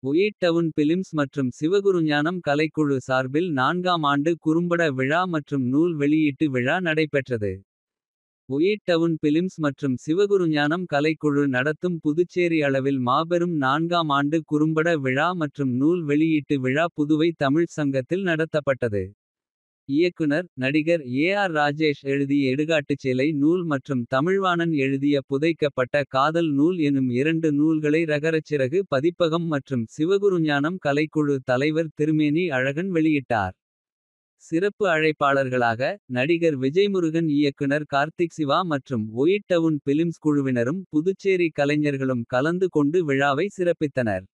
White down films மற்றும் சிவகுருஞானம் கலைக்குழு சார்பில் நான்காம் ஆண்டு குறும்பட விழா மற்றும் நூல் வெளியீட்டு விழா நடைபெற்றது. ஒயிட் டவுன் பிலிம்ஸ் மற்றும் சிவகுருஞானம் கலைக்குழு நடத்தும் புதுச்சேரி அளவில் மாபெரும் நான்காம் ஆண்டு குறும்பட விழா மற்றும் நூல் வெளியீட்டு விழா புதுவை தமிழ்ச் சங்கத்தில் நடத்தப்பட்டது. இயக்குனர் நடிகர் ஏ ஆர் ராஜேஷ் எழுதிய இடுகாட்டுச்சேலை நூல் மற்றும் தமிழ்வாணன் எழுதிய புதைக்கப்பட்ட காதல் நூல் எனும் இரண்டு நூல்களை ரகரச்சிறகு பதிப்பகம் மற்றும் சிவகுருஞானம் கலைக்குழு தலைவர் திருமேனி அழகன் வெளியிட்டார். சிறப்பு அழைப்பாளர்களாக நடிகர் விஜய்முருகன் இயக்குனர் கார்த்திக் சிவா மற்றும் ஒயிட் டவுன் பிலிம்ஸ் குழுவினரும் புதுச்சேரி கலைஞர்களும் கலந்து கொண்டு விழாவை சிறப்பித்தனர்.